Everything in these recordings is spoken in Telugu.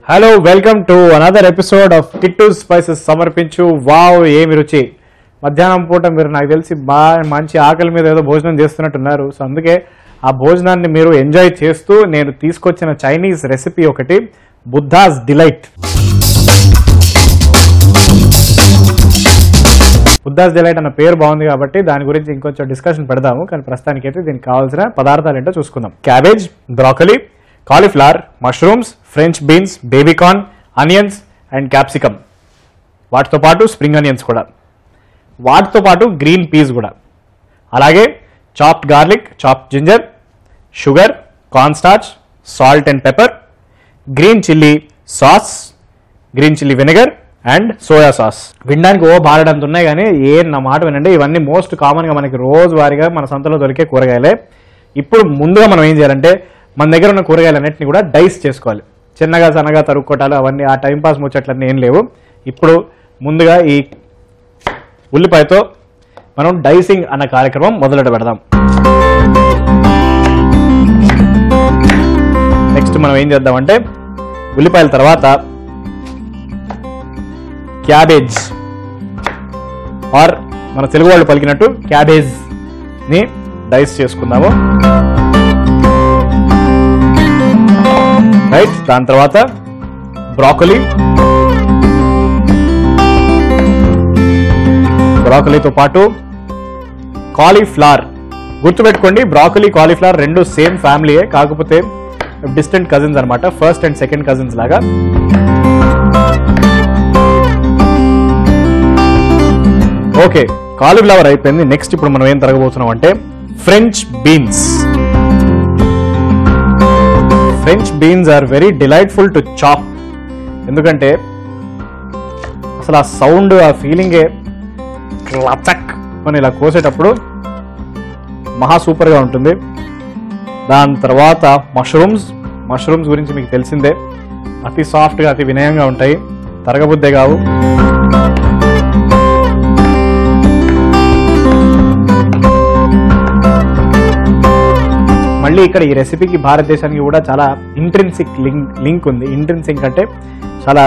Hello welcome to another episode of Kittu spices సమర్పించు వావ్ ఏమి రుచి మధ్యాహ్నం పూట మీరు నాకు తెలిసి బాగా మంచి ఆకలి మీద ఏదో భోజనం చేస్తున్నట్టున్నారు సో అందుకే ఆ భోజనాన్ని మీరు ఎంజాయ్ చేస్తూ నేను తీసుకొచ్చిన చైనీస్ రెసిపీ ఒకటి బుద్ధాస్ డిలైట్ బుద్ధాస్ డిలైట్ అన్న పేరు బాగుంది కాబట్టి దాని గురించి ఇంకొంచెం డిస్కషన్ పెడదాము కానీ ప్రస్తుతానికైతే దీనికి కావాల్సిన పదార్థాలు ఏంటో చూసుకుందాం cabbage broccoli cauliflower mushrooms french beans baby corn onions and capsicum వాటితో పాటు స్ప్రింగ్ ఆనియన్స్ కూడా వాటితో పాటు గ్రీన్ పీస్ కూడా అలాగే chopped garlic chopped ginger sugar corn starch salt and pepper green chilli sauce green chilli vinegar and soya sauce వినడానికి ఓ బాలడంత ఉన్నాయి కానీ ఏ నా మాట వినండి ఇవన్నీ మోస్ట్ కామన్గా మనకి రోజువారీగా మన సంతలో దొరికే కూరగాయలే ఇప్పుడు ముందుగా మనం ఏం చేయాలంటే మన దగ్గర ఉన్న కూరగాయలన్నింటినీ కూడా డైస్ చేసుకోవాలి చిన్నగా సన్నగా తరుక్కోటాలు అవన్నీ ఆ టైం పాస్ ముచ్చట్లన్నీ ఏం లేవు ఇప్పుడు ముందుగా ఈ ఉల్లిపాయతో మనం డైసింగ్ అన్న కార్యక్రమం మొదలెట పెడదాం నెక్స్ట్ మనం ఏం చేద్దామంటే ఉల్లిపాయల తర్వాత క్యాబేజ్ ఆర్ మన తెలుగు వాళ్ళు పలికినట్టు క్యాబేజ్ ని డైస్ చేసుకుందాము రైట్ దాని తర్వాత బ్రాకలీ బ్రాకలీతో పాటు కాలీఫ్లవర్ గుర్తుపెట్టుకోండి బ్రాకలీ కాలీఫ్లవర్ రెండు సేమ్ ఫ్యామిలీయే కాకపోతే డిస్టెంట్ కజిన్స్ అన్నమాట ఫస్ట్ అండ్ సెకండ్ కజిన్స్ లాగా ఓకే కాలీఫ్లవర్ అయిపోయింది నెక్స్ట్ ఇప్పుడు మనం ఏం తరగబోతున్నాం అంటే french beans french beans are very delightful to chop ఎందుకంటే అసలు ఆ సౌండ్ ఆ ఫీలింగే లచక్ అని ఇలా కోసేటప్పుడు మహా సూపర్గా ఉంటుంది దాని తర్వాత మష్రూమ్స్ మష్రూమ్స్ గురించి మీకు తెలిసిందే అతి సాఫ్ట్గా అతి వినయంగా ఉంటాయి తరగబుద్దే కావు మళ్ళీ ఇక్కడ ఈ రెసిపీకి భారతదేశానికి కూడా చాలా ఇంట్రెన్సిక్ లింక్ లింక్ ఉంది ఇంట్రెన్సిక్ అంటే చాలా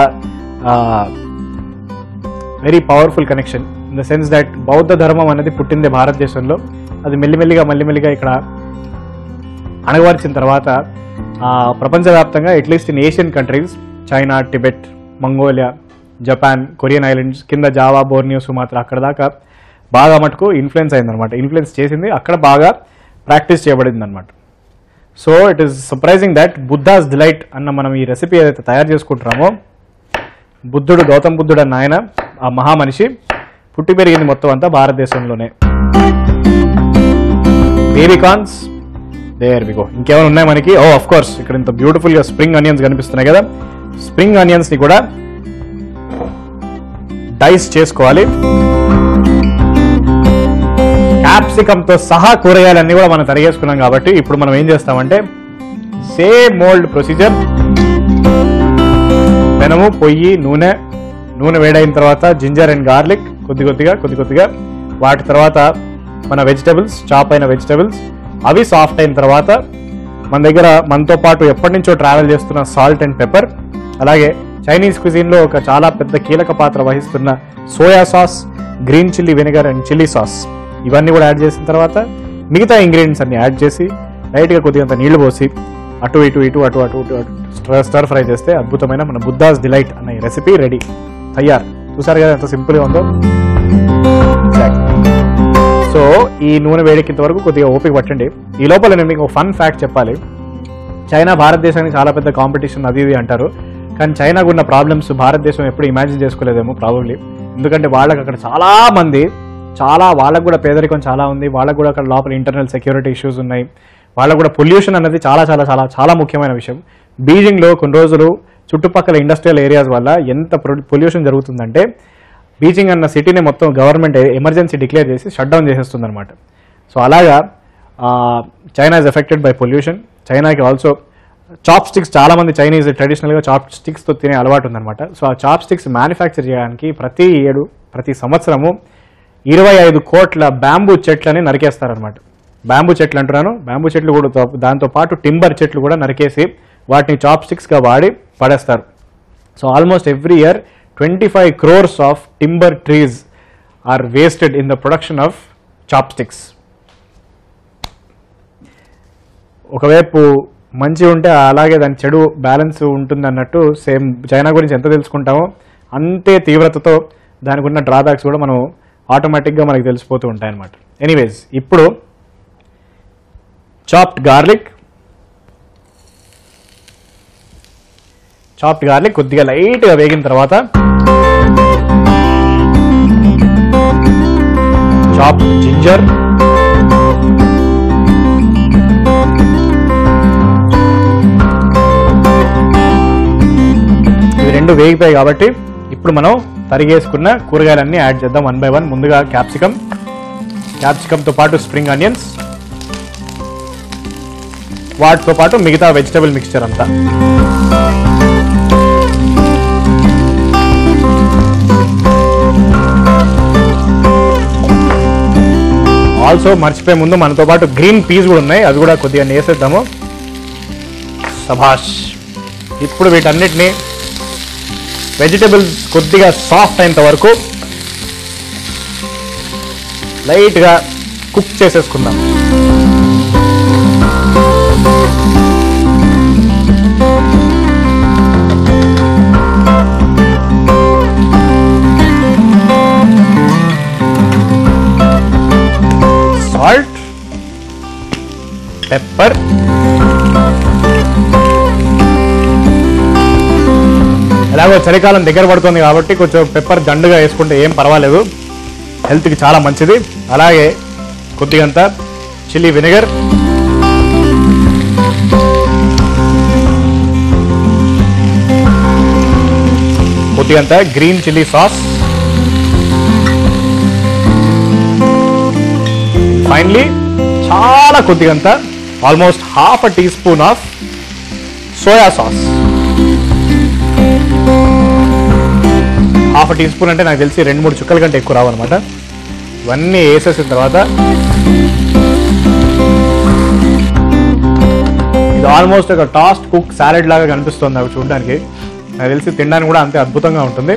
very powerful connection in the sense that బౌద్ధ ధర్మం అనేది పుట్టిందే భారతదేశంలో అది మెల్లిమెల్లిగా మెల్లిమెల్లిగా ఇక్కడ అణగవర్చిన తర్వాత ఆ, ప్రపంచవ్యాప్తంగా at least in Asian countries China Tibet Mongolia Japan Korean islands కింద జావా బోర్నియో సుమాత్రా అక్కడ దాకా బాగా మటుకు ఇన్ఫ్లుయెన్స్ అయిందనమాట ఇన్ఫ్లుయెన్స్ చేసింది అక్కడ బాగా ప్రాక్టీస్ చేయబడింది అనమాట so it is surprising that Buddha's delight అన్న మనం ఈ రెసిపీ ఏదైతే తయారు చేసుకుంటున్నామో బుద్ధుడు గౌతమ్ బుద్ధుడు అన్న ఆయన ఆ మహామనిషి పుట్టి పెరిగింది మొత్తం అంతా భారతదేశంలోనే బేబీకాన్స్ దేర్ విగో ఇంకేమైనా ఉన్నాయి మనకి ఓ ఆఫ్ కోర్స్ ఇక్కడ ఇంత బ్యూటిఫుల్ గా స్ప్రింగ్ ఆనియన్స్ కనిపిస్తున్నాయి కదా స్ప్రింగ్ ఆనియన్స్ ని కూడా డైస్ చేసుకోవాలి క్యాప్సికమ్ తో సహా కూరగాయలన్నీ కూడా మనం తరిగేసుకున్నాం కాబట్టి ఇప్పుడు మనం ఏం చేస్తామంటే సేమ్ మోల్డ్ ప్రొసీజర్ పెనము పొయ్యి నూనె నూనె వేడైన తర్వాత జింజర్ అండ్ గార్లిక్ కొద్ది కొద్దిగా కొద్ది కొద్దిగా వాటి తర్వాత మన వెజిటబుల్స్ చాప్ అయిన వెజిటబుల్స్ అవి సాఫ్ట్ అయిన తర్వాత మన దగ్గర మనతో పాటు ఎప్పటి నుంచో ట్రావెల్ చేస్తున్న సాల్ట్ అండ్ పెప్పర్ అలాగే చైనీస్ క్విజిన్లో ఒక చాలా పెద్ద కీలక పాత్ర వహిస్తున్న soya sauce green chilli vinegar and chilli sauce ఇవన్నీ కూడా యాడ్ చేసిన తర్వాత మిగతా ఇంగ్రీడియంట్స్ అన్ని యాడ్ చేసి లైట్గా కొద్దిగంత నీళ్లు పోసి అటు ఇటు ఇటు అటు అటు ఇటు అటు స్టర్ స్టర్ ఫ్రై చేస్తే అద్భుతమైన మన బుద్ధాస్ డిలైట్ అనే రెసిపీ రెడీ తయారు చూసారు కదా ఎంత సింపుల్గా ఉందో సో ఈ నూనె వేడెక్కింత వరకు కొద్దిగా ఓపిక పట్టండి ఈ లోపల నేను మీకు ఫన్ ఫ్యాక్ట్ చెప్పాలి చైనా భారతదేశానికి చాలా పెద్ద కాంపిటీషన్ అది ఇది అంటారు కానీ చైనాకు ఉన్న ప్రాబ్లమ్స్ భారతదేశం ఎప్పుడు ఇమాజిన్ చేసుకోలేదేమో ప్రాబబ్లీ ఎందుకంటే వాళ్ళకి అక్కడ చాలా మంది చాలా వాళ్ళకు కూడా పేదరికం చాలా ఉంది వాళ్ళకు కూడా అక్కడ లోపల ఇంటర్నల్ సెక్యూరిటీ ఇష్యూస్ ఉన్నాయి వాళ్ళకు కూడా పొల్యూషన్ అనేది చాలా చాలా చాలా చాలా ముఖ్యమైన విషయం బీజింగ్లో కొన్ని రోజులు చుట్టుపక్కల ఇండస్ట్రియల్ ఏరియాస్ వల్ల ఎంత పొల్యూషన్ జరుగుతుందంటే బీజింగ్ అన్న సిటీని మొత్తం గవర్నమెంట్ ఎమర్జెన్సీ డిక్లేర్ చేసి షట్ డౌన్ చేసేస్తుంది అనమాట సో అలాగా China is affected by pollution చైనాకి ఆల్సో చాప్ స్టిక్స్ చాలా మంది చైనీస్ ట్రెడిషనల్గా చాప్ స్టిక్స్తో తినే అలవాటు ఉందన్నమాట సో ఆ చాప్ స్టిక్స్ మ్యానుఫ్యాక్చర్ చేయడానికి ప్రతి ఏడు ప్రతి సంవత్సరము ఇరవై ఐదు కోట్ల బ్యాంబూ చెట్లని నరికేస్తారనమాట బ్యాంబూ చెట్లు అంటున్నాను బ్యాంబూ చెట్లు కూడా తో- దాంతో పాటు టింబర్ చెట్లు కూడా నరికేసి వాటిని చాప్ స్టిక్స్గా వాడి పడేస్తారు so almost every year twenty five crores of timber trees are wasted in the production of chopsticks ఒకవైపు మంచి ఉంటే అలాగే దాని చెడు బ్యాలెన్స్ ఉంటుంది అన్నట్టు సేమ్ చైనా గురించి ఎంత తెలుసుకుంటామో అంతే తీవ్రతతో దానికి ఉన్న డ్రాబ్యాక్స్ కూడా మనం ఆటోమేటిక్గా మనకి తెలిసిపోతూ ఉంటాయి అన్నమాట ఎనీవేస్ ఇప్పుడు చాప్డ్ గార్లిక్ చాప్డ్ గార్లిక్ కొద్దిగా లైట్గా వేగిన తర్వాత చాప్డ్ జింజర్ ఇవి రెండు వేగిపోయాయి కాబట్టి ఇప్పుడు మనం తరిగేసుకున్న కూరగాయలన్నీ యాడ్ చేద్దాం వన్ బై వన్ ముందుగా క్యాప్సికమ్ క్యాప్సికమ్తో పాటు స్ప్రింగ్ ఆనియన్స్ వాటితో పాటు మిగతా వెజిటబుల్ మిక్స్చర్ అంతా ఆల్సో మర్చిపోయే ముందు మనతో పాటు గ్రీన్ పీస్ కూడా ఉన్నాయి అవి కూడా కొద్దిగా నేసేద్దాము సభాష్ ఇప్పుడు వీటన్నిటిని వెజిటబుల్స్ కొద్దిగా సాఫ్ట్ అయినంత వరకు లైట్గా కుక్ చేసేసుకుందాం సాల్ట్ పెప్పర్ ఎలాగో చలికాలం దగ్గర పడుతుంది కాబట్టి కొంచెం పెప్పర్ దండుగా వేసుకుంటే ఏం పర్వాలేదు హెల్త్కి చాలా మంచిది అలాగే కొద్దిగంత చిల్లీ విnegar కొద్దిగంత గ్రీన్ చిల్లీ సాస్ ఫైనలీ చాలా కొద్దిగంత almost half a teaspoon of soya sauce half teaspoon అంటే నాకు తెలిసి రెండు మూడు చుక్కల కంటే ఎక్కువ రావన్నమాట ఇవన్నీ వేసేసిన తర్వాత ఇది ఆల్మోస్ట్ ఒక టాస్ట్ కుక్ సాలెడ్ లాగా కనిపిస్తుంది నాకు చూడడానికి నాకు తెలిసి తినడానికి కూడా అంతే అద్భుతంగా ఉంటుంది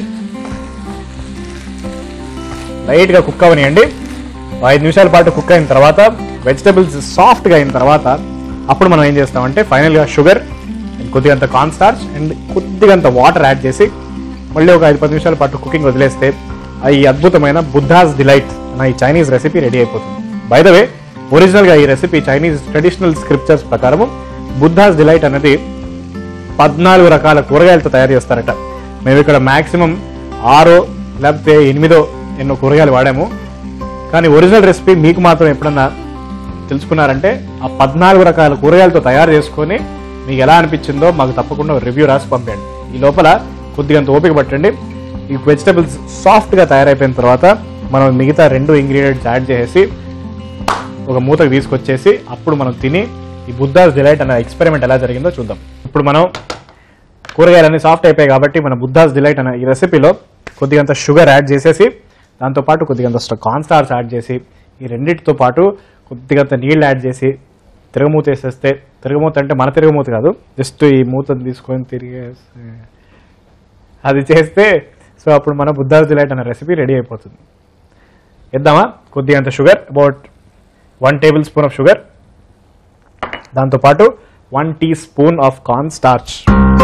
లైట్గా కుక్ అవనియండి ఐదు నిమిషాల పాటు కుక్ అయిన తర్వాత వెజిటబుల్స్ సాఫ్ట్గా అయిన తర్వాత అప్పుడు మనం ఏం చేస్తామంటే ఫైనల్గా షుగర్ కొద్దిగంత కార్న్ స్టార్చ్ అండ్ కొద్దిగంత వాటర్ యాడ్ చేసి మళ్ళీ ఒక ఐదు పది నిమిషాల పాటు కుకింగ్ వదిలేస్తే ఆ ఈ అద్భుతమైన బుద్ధాస్ డిలైట్ అన్న ఈ చైనీస్ రెసిపీ రెడీ అయిపోతుంది బై ద వే ఒరిజినల్గా ఈ రెసిపీ చైనీస్ ట్రెడిషనల్ స్క్రిప్చర్స్ ప్రకారము బుద్ధాస్ డిలైట్ అనేది పద్నాలుగు రకాల కూరగాయలతో తయారు చేస్తారట మేము ఇక్కడ మాక్సిమం ఆరో లేకపోతే ఎనిమిదో ఎన్నో కూరగాయలు వాడాము కానీ ఒరిజినల్ రెసిపీ మీకు మాత్రం ఎప్పుడన్నా తెలుసుకున్నారంటే ఆ పద్నాలుగు రకాల కూరగాయలతో తయారు చేసుకొని మీకు ఎలా అనిపించిందో మాకు తప్పకుండా రివ్యూ రాసి పంపండి ఈ లోపల కొద్దిగంత ఓపిక పట్టండి ఈ వెజిటబుల్స్ సాఫ్ట్గా తయారైపోయిన తర్వాత మనం మిగతా రెండు ఇంగ్రీడియంట్స్ యాడ్ చేసేసి ఒక మూతకు తీసుకొచ్చేసి అప్పుడు మనం తిని ఈ బుద్ధాస్ డిలైట్ అనే ఎక్స్పెరిమెంట్ ఎలా జరిగిందో చూద్దాం ఇప్పుడు మనం కూరగాయలన్నీ సాఫ్ట్ అయిపోయాయి కాబట్టి మన బుద్ధాస్ డిలైట్ అనే ఈ రెసిపీలో కొద్దిగంత షుగర్ యాడ్ చేసేసి దాంతోపాటు కొద్దిగంత కార్న్ స్టార్స్ యాడ్ చేసి ఈ రెండింటితో పాటు కొద్దిగంత నీళ్ళు యాడ్ చేసి తిరగమూత వేసేస్తే తిరగమూత అంటే మన తిరగమూత కాదు జస్ట్ ఈ మూతను తీసుకొని తిరిగేసి అది చేస్తే సో అప్పుడు మన బుద్ధాస్ డిలైట్ అనే రెసిపీ రెడీ అయిపోతుంది ఇద్దామా కొద్దిగంత sugar about one tablespoon of sugar దాంతోపాటు one teaspoon of corn starch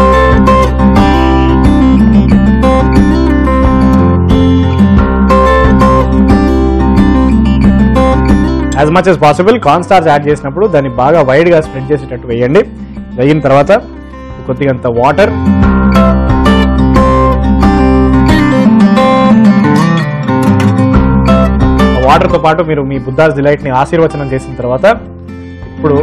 as much as possible corn starch add చేసినప్పుడు దాన్ని బాగా వైడ్గా స్ప్రెడ్ చేసేటట్టు వేయండి వేయిన తర్వాత కొద్దిగంత వాటర్ వాటర్తో పాటు మీరు మీ బుద్ధాస్ డిలైట్ని ఆశీర్వచనం చేసిన తర్వాత ఇప్పుడు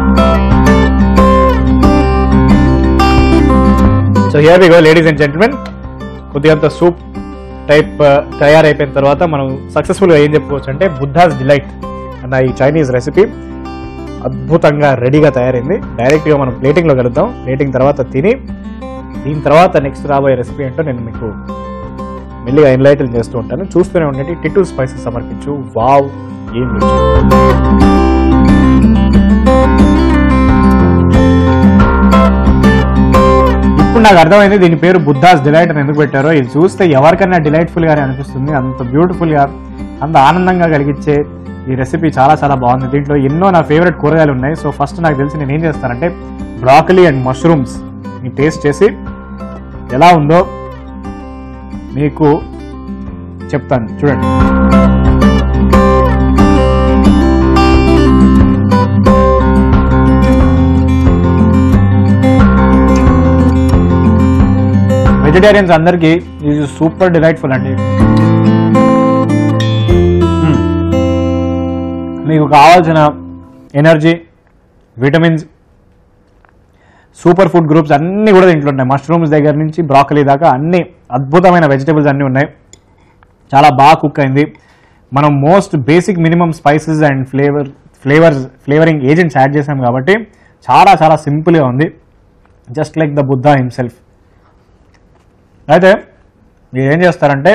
so here we go ladies and gentlemen కొద్దిగంత సూప్ టైప్ తయారైపోయిన తర్వాత మనం సక్సెస్ఫుల్గా ఏం చెప్పుకోవచ్చు అంటే బుద్ధాస్ డిలైట్ అన్న ఈ చైనీస్ రెసిపీ అద్భుతంగా రెడీగా తయారైంది డైరెక్ట్గా మనం ప్లేటింగ్లో కలుద్దాం ప్లేటింగ్ తర్వాత తిని దీని తర్వాత నెక్స్ట్ రాబోయే రెసిపీ ఏంటో నేను మీకు మెల్లిగా ఎన్లైటిల్ చేస్తూ ఉంటాను చూస్తూనే ఉండండి టిటూ స్పైసెస్ సమర్పించు వావ్ ఏం రుచి ఇప్పుడు నాకు అర్థమైంది దీని పేరు బుద్ధాస్ డిలైట్ అని ఎందుకు పెట్టారో ఇది చూస్తే ఎవరికైనా డిలైట్ఫుల్ గానే అనిపిస్తుంది అంత బ్యూటిఫుల్ గా అంత ఆనందంగా కలిగించే ఈ రెసిపీ చాలా చాలా బాగుంది దీంట్లో ఎన్నో నా ఫేవరెట్ కూరగాయలు ఉన్నాయి సో ఫస్ట్ నాకు తెలిసి నేను ఏం చేస్తానంటే బ్రాకలీ అండ్ మష్రూమ్స్ ని టేస్ట్ చేసి ఎలా ఉందో మీకు చెప్తాను చూడండి వెజిటేరియన్స్ అందరికీ ఇది సూపర్ డిలైట్ఫుల్ అండి మ్మ్. మీకు కావాల్సిన energy vitamins super food groups అన్నీ కూడా దీంట్లో ఉన్నాయి మష్రూమ్స్ దగ్గర నుంచి బ్రాకలీ దాకా అన్ని అద్భుతమైన వెజిటేబుల్స్ అన్నీ ఉన్నాయి చాలా బాగా కుక్ అయింది మనం most basic minimum spices and flavour flavours flavouring agents add చేసాం కాబట్టి చాలా చాలా సింపుల్గా ఉంది just like the Buddha himself అయితే మీరు ఏం చేస్తారంటే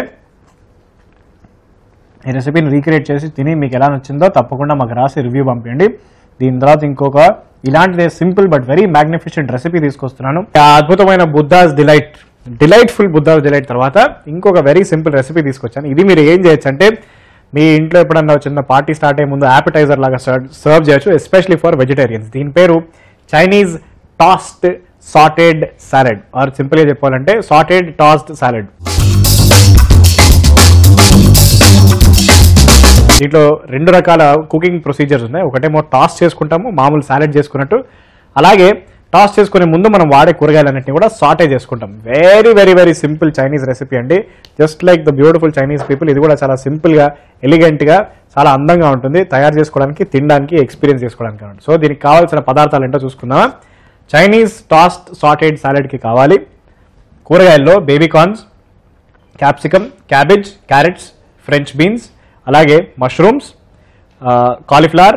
ఈ రెసిపీని రీక్రియేట్ చేసి తిని మీకు ఎలా నచ్చిందో తప్పకుండా మాకు రాసి రివ్యూ పంపించండి దీని తర్వాత ఇంకొక ఇలాంటిదే simple but very magnificent recipe తీసుకొస్తున్నాను ఆ అద్భుతమైన Buddha's delight delightful Buddha's delight తర్వాత ఇంకొక వెరీ సింపుల్ రెసిపీ తీసుకొచ్చాను ఇది మీరు ఏం చేయొచ్చు అంటే మీ ఇంట్లో ఎప్పుడన్నా చిన్న పార్టీ స్టార్ట్ అయ్యే ముందు యాపిటైజర్ లాగా సర్వ్ చేయొచ్చు ఎస్పెషలీ ఫర్ వెజిటేరియన్స్ దీని పేరు Chinese tossed sauteed salad or సింపుల్గా చెప్పాలంటే సాటెడ్ టాస్ట్ సాలెడ్ దీంట్లో రెండు రకాల కుకింగ్ ప్రొసీజర్స్ ఉన్నాయి ఒకటేమో టాస్ చేసుకుంటాము మామూలు సాలెడ్ చేసుకున్నట్టు అలాగే టాస్ చేసుకునే ముందు మనం వాడే కూరగాయలన్నింటినీ కూడా సాటే చేసుకుంటాం very very very simple Chinese recipe అండి just like the beautiful Chinese people ఇది కూడా చాలా సింపుల్గా ఎలిగెంట్గా చాలా అందంగా ఉంటుంది తయారు చేసుకోవడానికి తినడానికి ఎక్స్పీరియన్స్ చేసుకోవడానికి అన్నమాట సో దీనికి కావాల్సిన పదార్థాలు ఏంటో చూసుకుందామా చైనీస్ టాస్ట్ సాటెడ్ సాలెడ్కి కావాలి కూరగాయల్లో baby corns capsicum cabbage carrots French beans అలాగే mushrooms cauliflower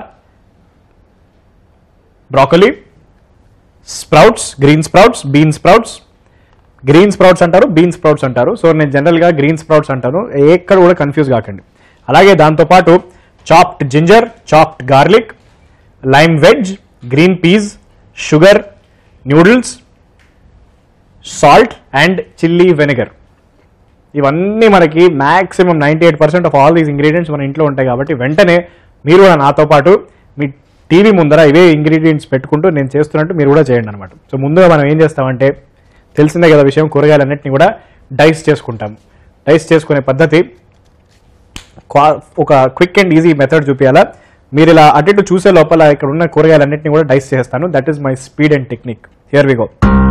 broccoli sprouts green sprouts bean sprouts green sprouts అంటారు బీన్ స్ప్రౌట్స్ అంటారు సో నేను జనరల్గా గ్రీన్ స్ప్రౌట్స్ అంటాను ఎక్కడ కూడా కన్ఫ్యూజ్ కాకండి అలాగే దాంతోపాటు chopped ginger chopped garlic lime wedge green peas sugar noodles salt and chilli vinegar ఇవన్నీ మనకి maximum ninety eight percent of all these ingredients మన ఇంట్లో ఉంటాయి కాబట్టి వెంటనే మీరు కూడా నాతో పాటు మీ టీవీ ముందర ఇవే ఇంగ్రీడియంట్స్ పెట్టుకుంటూ నేను చేస్తున్నట్టు మీరు కూడా చేయండి అనమాట సో ముందుగా మనం ఏం చేస్తామంటే తెలిసిందే కదా విషయం కూరగాయలన్నింటినీ కూడా డైస్ చేసుకుంటాం డైస్ చేసుకునే పద్ధతి క్వా- ఒక క్విక్ అండ్ ఈజీ మెథడ్ చూపించాలా మీరు ఇలా అటు ఇటు చూసే లోపల ఇక్కడ ఉన్న కూరగాయలన్నింటినీ కూడా డైస్ చేస్తాను that is my speed and technique here we go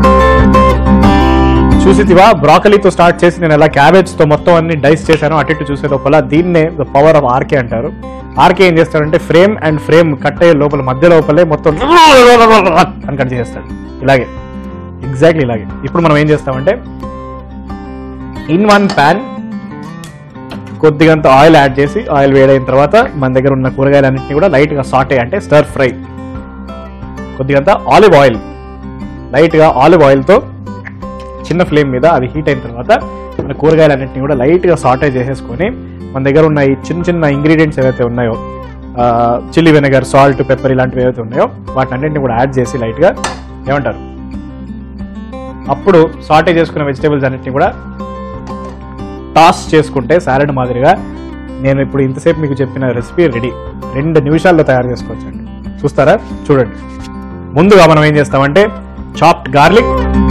చూసివా బ్రాకలీతో స్టార్ట్ చేసి నేను ఎలా క్యాబేజ్ తో మొత్తం అన్ని డైస్ చేశాను అటు ఇటు చూసే లోపల దీన్నే ద పవర్ ఆఫ్ ఆర్కే అంటారు ఆర్కే ఏం చేస్తాడంటే ఫ్రేమ్ అండ్ ఫ్రేమ్ కట్ అయ్యే లోపల మధ్య లోపలే మొత్తం అని కట్ చేస్తాడు ఇలాగే ఎగ్జాక్ట్లీ ఇలాగే ఇప్పుడు మనం ఏం చేస్తామంటే ఇన్ వన్ ప్యాన్ కొద్దిగంత ఆయిల్ యాడ్ చేసి ఆయిల్ వేడైన తర్వాత మన దగ్గర ఉన్న కూరగాయలన్నింటినీ కూడా లైట్గా సాటే అంటే స్టర్ ఫ్రై కొద్దిగంత ఆలివ్ ఆయిల్ లైట్గా ఆలివ్ ఆయిల్తో చిన్న ఫ్లేమ్ మీద అది హీట్ అయిన తర్వాత మన కూరగాయలన్నింటినీ కూడా లైట్గా సాటే చేసేసుకొని మన దగ్గర ఉన్న ఈ చిన్న చిన్న ఇంగ్రీడియంట్స్ ఏవైతే ఉన్నాయో చిల్లీ వెనగర్ సాల్ట్ పెప్పర్ ఇలాంటివి ఏవైతే ఉన్నాయో వాటినన్నింటినీ కూడా యాడ్ చేసి లైట్గా ఏమంటారు అప్పుడు సాటే చేసుకున్న వెజిటేబుల్స్ అన్నింటినీ కూడా టాస్ చేసుకుంటే సాలెడ్ మాదిరిగా నేను ఇప్పుడు ఇంతసేపు మీకు చెప్పిన రెసిపీ రెడీ రెండు నిమిషాల్లో తయారు చేసుకోవచ్చండి చూస్తారా చూడండి ముందుగా మనం ఏం చేస్తామంటే చాప్డ్ గార్లిక్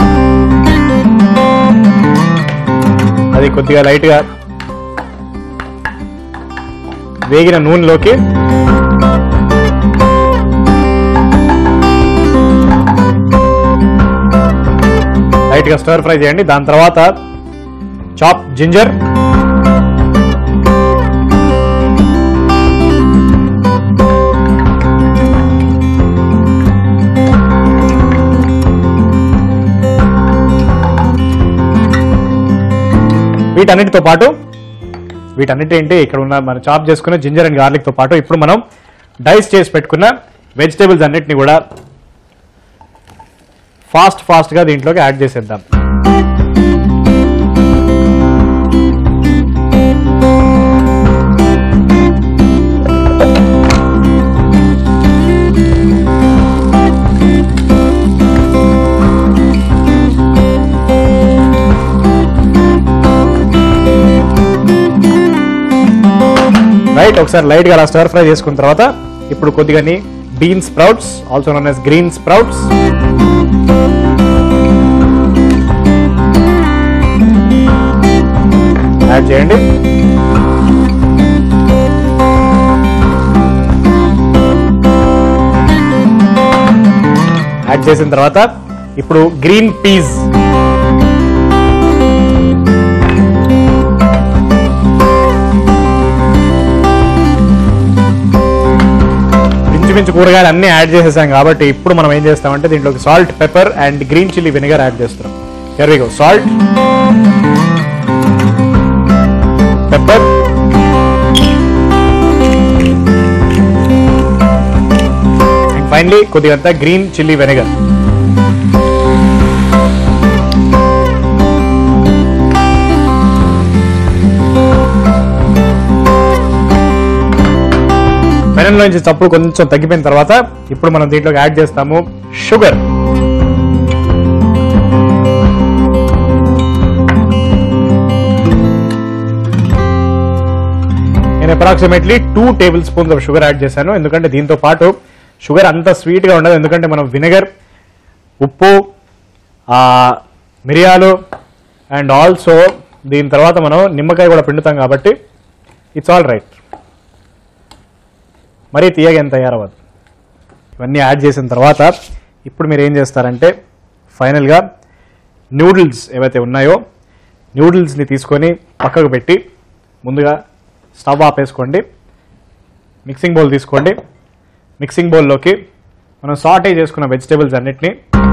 అది కొద్దిగా లైట్గా వేగిన నూనెలోకి లైట్గా స్టర్ ఫ్రై చేయండి దాని తర్వాత చాప్ జింజర్ వీటన్నిటితో పాటు వీటన్నిటి ఏంటి ఇక్కడ ఉన్న మనం చాప్ చేసుకున్న జింజర్ అండ్ గార్లిక్ తో పాటు ఇప్పుడు మనం డైస్ చేసి పెట్టుకున్న వెజిటేబుల్స్ అన్నిటిని కూడా ఫాస్ట్ ఫాస్ట్ గా దీంట్లోకి యాడ్ చేసేద్దాం ఒకసారి లైట్ గా అలా స్టర్ ఫ్రై చేసుకున్న తర్వాత ఇప్పుడు కొద్దిగాని bean sprouts also known as green sprouts add చేయండి యాడ్ చేసిన తర్వాత ఇప్పుడు గ్రీన్ పీస్ ఇంచుమించు కూరగాయలు అన్ని యాడ్ చేసేసాం కాబట్టి ఇప్పుడు మనం ఏం చేస్తామంటే దీంట్లోకి salt pepper and green chilli vinegar add చేస్తున్నాం ఎర్రిగో సాల్ట్ పెప్పర్ అండ్ ఫైనలీ కొద్దిగంత గ్రీన్ చిల్లీ వెనిగర్ పెనం నుంచి చప్పుడు కొంచెం తగ్గిపోయిన తర్వాత ఇప్పుడు మనం దీంట్లోకి యాడ్ చేస్తాము షుగర్ నేను approximately two tablespoons of sugar add చేశాను ఎందుకంటే దీంతో పాటు షుగర్ అంత స్వీట్ గా ఉండదు ఎందుకంటే మనం విnegar ఉప్పు ఆ, మిరియాలు అండ్ ఆల్సో దీని తర్వాత మనం నిమ్మకాయ కూడా పిండుతాం కాబట్టి ఇట్స్ ఆల్ రైట్ మరీ తీయగా ఎంత తయారవ్వదు ఇవన్నీ యాడ్ చేసిన తర్వాత ఇప్పుడు మీరు ఏం చేస్తారంటే ఫైనల్గా నూడిల్స్ ఏవైతే ఉన్నాయో నూడిల్స్ని తీసుకొని పక్కకు పెట్టి ముందుగా స్టవ్ ఆపేసుకోండి మిక్సింగ్ బౌల్ తీసుకోండి మిక్సింగ్ బౌల్లోకి మనం సాటే చేసుకున్న వెజిటేబుల్స్ అన్నిటినీ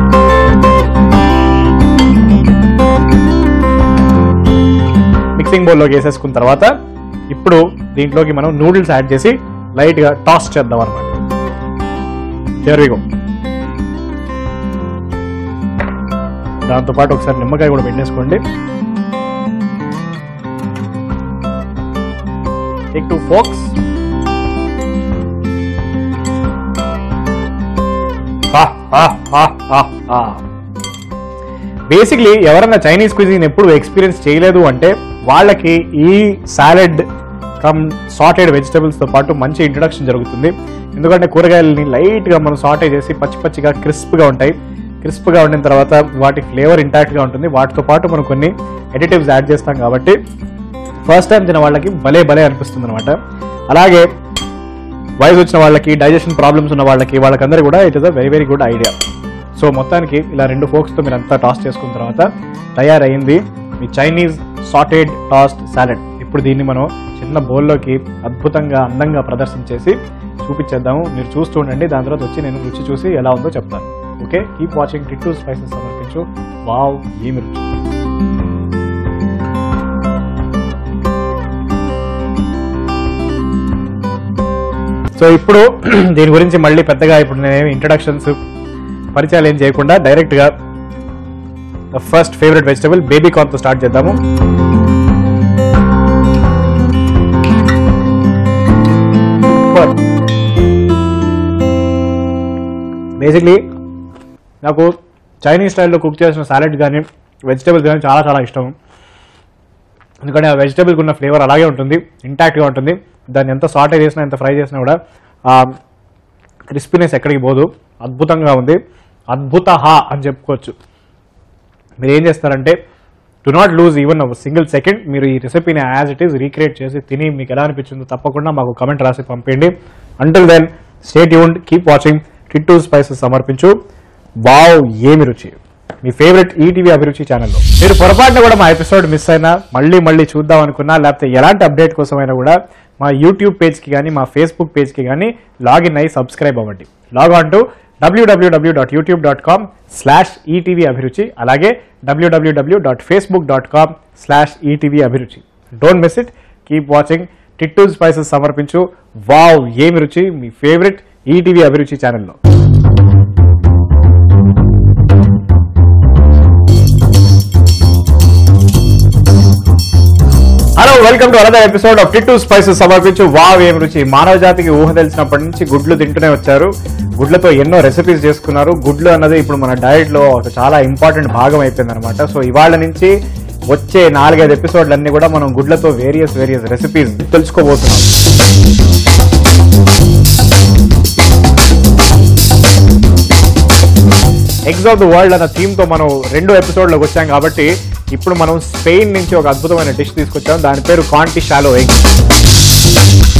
మిక్సింగ్ బౌల్లోకి వేసేసుకున్న తర్వాత ఇప్పుడు దీంట్లోకి మనం నూడిల్స్ యాడ్ చేసి లైట్గా టాస్ చేద్దాం అనమాట చెరువిగో దాంతోపాటు ఒకసారి నిమ్మకాయ కూడా పెట్టేసుకోండి టేక్ టూ ఫోక్స్ బేసిక్లీ ఎవరైనా చైనీస్ క్విజిన్ ఎప్పుడు ఎక్స్పీరియన్స్ చేయలేదు అంటే వాళ్ళకి ఈ సాలెడ్ కమ్ సాటెడ్ వెజిటబుల్స్తో పాటు మంచి ఇంట్రడక్షన్ జరుగుతుంది ఎందుకంటే కూరగాయలని లైట్గా మనం సాటే చేసి పచ్చి పచ్చిగా క్రిస్ప్గా ఉంటాయి క్రిస్ప్గా ఉండిన తర్వాత వాటి ఫ్లేవర్ ఇంటాక్ట్గా ఉంటుంది వాటితో పాటు మనం కొన్ని ఎడిటివ్స్ యాడ్ చేస్తాం కాబట్టి ఫస్ట్ టైం తిన వాళ్ళకి భలే భలే అనిపిస్తుంది అనమాట అలాగే వయసు వచ్చిన వాళ్ళకి డైజెషన్ ప్రాబ్లమ్స్ ఉన్న వాళ్ళకి వాళ్ళకందరూ కూడా it is a very very good idea so మొత్తానికి ఇలా రెండు ఫోక్స్తో మీరు అంతా టాస్ చేసుకున్న తర్వాత తయారైంది మీ చైనీస్ సాటెడ్ టాస్ట్ సాలెడ్ ఇప్పుడు దీన్ని మనం చిన్న బౌల్లోకి అద్భుతంగా అందంగా ప్రదర్శించేసి చూపించేద్దాము మీరు చూస్తూ ఉండండి దాని తర్వాత వచ్చి నేను రుచి చూసి ఎలా ఉందో చెప్తాను ఓకే కీప్ వాచింగ్ టిట్టు స్పైసెస్ సమర్పించు వావ్ ఏమి రుచి సో ఇప్పుడు దీని గురించి మళ్ళీ పెద్దగా ఇప్పుడు నేను ఇంట్రడక్షన్స్ పరిచయాలు ఏం చేయకుండా డైరెక్ట్గా ఫస్ట్ ఫేవరెట్ వెజిటబుల్ బేబీ కార్న్తో స్టార్ట్ చేద్దాము బేసిక్లీ నాకు చైనీస్ స్టైల్లో కుక్ చేసిన సాలెడ్ కానీ వెజిటబుల్స్ కానీ చాలా చాలా ఇష్టం ఎందుకంటే ఆ వెజిటబుల్కి ఉన్న ఫ్లేవర్ అలాగే ఉంటుంది ఇంటాక్ట్గా ఉంటుంది దాన్ని ఎంత సాటే చేసినా ఎంత ఫ్రై చేసినా కూడా ఆ క్రిస్పీనెస్ ఎక్కడికి పోదు అద్భుతంగా ఉంది అద్భుత హా అని చెప్పుకోవచ్చు మీరు ఏం చేస్తారంటే do not lose even single second మీరు ఈ రెసిపీని యాజ్ ఇట్ ఈస్ రీక్రియేట్ చేసి తిని మీకు ఎలా అనిపించిందో తప్పకుండా మాకు కమెంట్ రాసి పంపించండి అంటిల్ దెన్ స్టేట్ యూన్ కీప్ వాచింగ్ కిట్టు స్పైసెస్ సమర్పించు వావ్ ఏమి రుచి మీ ఫేవరెట్ ఈటీవీ అభిరుచి ఛానల్లో మీరు పొరపాటున కూడా మా ఎపిసోడ్ మిస్ అయినా మళ్ళీ మళ్ళీ చూద్దాం అనుకున్నా లేకపోతే ఎలాంటి అప్డేట్ కోసమైనా కూడా మా యూట్యూబ్ పేజ్కి కానీ మా ఫేస్బుక్ పేజ్కి కానీ లాగిన్ అయ్యి సబ్స్క్రైబ్ అవ్వండి log on to WWW dot YouTube dot com slash ETV Abhiruchi అలాగే WWW dot Facebook dot com slash ETV Abhiruchi don't miss it keep watching టిట్టు స్పైసెస్ సమర్పించు వావ్ ఏమి రుచి మీ ఫేవరెట్ ఈటీవీ అభిరుచి ఛానల్లో hello welcome to another episode of టిట్టు స్పైసెస్ సమర్పించు వావ్ ఏం రుచి మానవ జాతికి ఊహ తెలిసినప్పటి నుంచి గుడ్లు తింటూనే వచ్చారు గుడ్లతో ఎన్నో రెసిపీస్ చేసుకున్నారు గుడ్లు అన్నది ఇప్పుడు మన డయట్ లో ఒక చాలా ఇంపార్టెంట్ భాగం అయిపోయింది అనమాట సో ఇవాళ నుంచి వచ్చే నాలుగైదు ఎపిసోడ్లన్నీ కూడా మనం గుడ్లతో వేరియస్ వేరియస్ రెసిపీస్ తెలుసుకోబోతున్నాం ఎగ్స్ ఆఫ్ ద వరల్డ్ అన్న థీమ్ తో మనం రెండో ఎపిసోడ్ లోకి వచ్చాం కాబట్టి ఇప్పుడు మనం స్పెయిన్ నుంచి ఒక అద్భుతమైన డిష్ తీసుకొచ్చాం దాని పేరు కాంటి షాలో ఎగ్